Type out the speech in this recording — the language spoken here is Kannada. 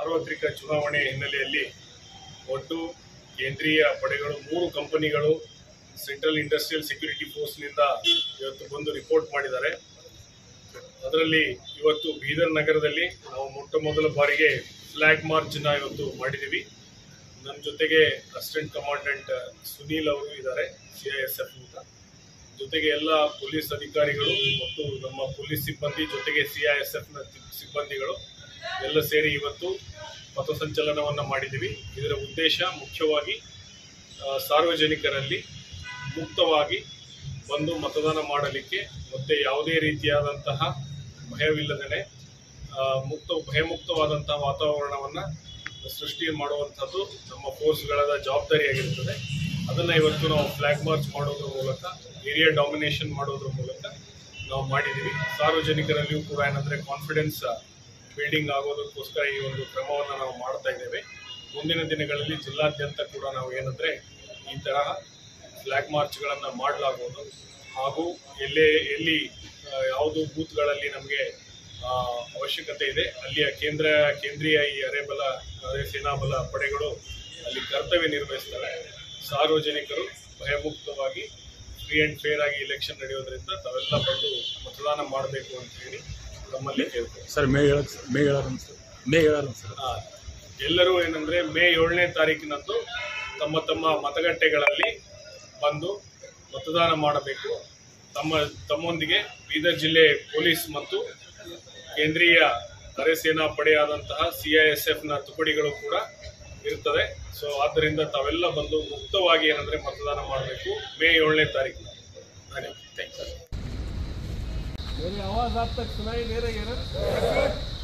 ಸಾರ್ವತ್ರಿಕ ಚುನಾವಣೆ ಹಿನ್ನೆಲೆಯಲ್ಲಿ ಒಟ್ಟು ಕೇಂದ್ರೀಯ ಪಡೆಗಳು ಮೂರು ಕಂಪನಿಗಳು ಸೆಂಟ್ರಲ್ ಇಂಡಸ್ಟ್ರಿಯಲ್ ಸೆಕ್ಯೂರಿಟಿ ಫೋರ್ಸ್ನಿಂದ ಇವತ್ತು ಬಂದು ರಿಪೋರ್ಟ್ ಮಾಡಿದ್ದಾರೆ ಅದರಲ್ಲಿ ಇವತ್ತು ಬೀದರ್ ನಗರದಲ್ಲಿ ನಾವು ಮೊಟ್ಟ ಮೊದಲ ಬಾರಿಗೆ ಫ್ಲಾಗ್ ಮಾರ್ಚ್ನ ಇವತ್ತು ಮಾಡಿದ್ದೀವಿ ನನ್ನ ಜೊತೆಗೆ ಅಸಿಸ್ಟೆಂಟ್ ಕಮಾಂಡೆಂಟ್ ಸುನೀಲ್ ಅವರು ಇದ್ದಾರೆ ಸಿ ಐ ಎಸ್ ಎಫ್ ಅಂತ ಜೊತೆಗೆ ಎಲ್ಲ ಪೊಲೀಸ್ ಅಧಿಕಾರಿಗಳು ಮತ್ತು ನಮ್ಮ ಪೊಲೀಸ್ ಸಿಬ್ಬಂದಿ ಜೊತೆಗೆ ಸಿ ಐ ಎಸ್ ಎಫ್ನ ಸಿಬ್ಬಂದಿಗಳು ಎಲ್ಲ ಸೇರಿ ಇವತ್ತು ಪಥಸಂಚಲನವನ್ನು ಮಾಡಿದ್ದೀವಿ ಇದರ ಉದ್ದೇಶ ಮುಖ್ಯವಾಗಿ ಆ, ಸಾರ್ವಜನಿಕರಲ್ಲಿ ಮುಕ್ತವಾಗಿ ಬಂದು ಮತದಾನ ಮಾಡಲಿಕ್ಕೆ ಮತ್ತೆ ಯಾವುದೇ ರೀತಿಯಾದಂತಹ ಭಯವಿಲ್ಲದೇ ಮುಕ್ತ ಭಯಮುಕ್ತವಾದಂತಹ ವಾತಾವರಣವನ್ನು ಸೃಷ್ಟಿ ಮಾಡುವಂಥದ್ದು ನಮ್ಮ ಫೋರ್ಸ್ಗಳದ ಜವಾಬ್ದಾರಿಯಾಗಿರುತ್ತದೆ ಅದನ್ನು ಇವತ್ತು ನಾವು ಫ್ಲಾಗ್ ಮಾರ್ಚ್ ಮಾಡೋದ್ರ ಮೂಲಕ ಏರಿಯಾ ಡಾಮಿನೇಷನ್ ಮಾಡೋದ್ರ ಮೂಲಕ ನಾವು ಮಾಡಿದ್ದೀವಿ ಸಾರ್ವಜನಿಕರಲ್ಲಿಯೂ ಕೂಡ ಏನಂದರೆ ಕಾನ್ಫಿಡೆನ್ಸ್ ಬಿಲ್ಡಿಂಗ್ ಆಗೋದಕ್ಕೋಸ್ಕರ ಈ ಒಂದು ಕ್ರಮವನ್ನು ನಾವು ಮಾಡ್ತಾ ಇದ್ದೇವೆ ಮುಂದಿನ ದಿನಗಳಲ್ಲಿ ಜಿಲ್ಲಾದ್ಯಂತ ಕೂಡ ನಾವು ಏನಂದರೆ ಈ ತರಹ ಫ್ಲಾಗ್ ಮಾರ್ಚ್ಗಳನ್ನು ಮಾಡಲಾಗುವುದು ಹಾಗೂ ಎಲ್ಲೇ ಎಲ್ಲಿ ಆ, ಯಾವುದು ಬೂತ್ಗಳಲ್ಲಿ ನಮಗೆ ಆ, ಅವಶ್ಯಕತೆ ಇದೆ ಅಲ್ಲಿಯ ಕೇಂದ್ರ ಕೇಂದ್ರೀಯ ಈ ಅರೆಬಲ ಅರೆ ಸೇನಾಬಲ ಪಡೆಗಳು ಅಲ್ಲಿ ಕರ್ತವ್ಯ ನಿರ್ವಹಿಸ್ತಾರೆ ಸಾರ್ವಜನಿಕರು ಭಯಮುಕ್ತವಾಗಿ ಫ್ರೀ ಆ್ಯಂಡ್ ಫೇರ್ ಆಗಿ ಇಲೆಕ್ಷನ್ ನಡೆಯೋದ್ರಿಂದ ತಾವೆಲ್ಲ ಬಂದು ಮತದಾನ ಮಾಡಬೇಕು ಅಂತ ಹೇಳಿ ನಮ್ಮಲ್ಲಿ ಕೇಳ್ತೇವೆ ಸರ್ ಮೇ ಹೇಳಕ್ ಸರ್ ಮೇ ಹೇಳೋಣ ಸರ್ ಮೇ ಹೇಳೋಣ ಸರ್ ಆ, ಎಲ್ಲರೂ ಏನಂದ್ರೆ ಮೇ ಏಳನೇ ತಾರೀಕಿನಂದು ತಮ್ಮ ತಮ್ಮ ಮತಗಟ್ಟೆಗಳಲ್ಲಿ ಬಂದು ಮತದಾನ ಮಾಡಬೇಕು ತಮ್ಮ ತಮ್ಮೊಂದಿಗೆ ಬೀದರ್ ಜಿಲ್ಲೆ ಪೊಲೀಸ್ ಮತ್ತು ಕೇಂದ್ರೀಯ ಅರೆ ಸೇನಾ ಪಡೆಯಾದಂತಹ ಸಿ ಐ ಎಸ್ ಎಫ್ನ ತುಕಡಿಗಳು ಕೂಡ ಇರ್ತದೆ ಸೊ ಆದ್ದರಿಂದ ತಾವೆಲ್ಲ ಬಂದು ಮುಕ್ತವಾಗಿ ಏನಂದ್ರೆ ಮತದಾನ ಮಾಡಬೇಕು ಮೇ ಏಳನೇ ತಾರೀಕಿನ ಧನ್ಯವಾದ ಥ್ಯಾಂಕ್ಸ್ मेरी आवाज आप तक सुनाई दे रही है ना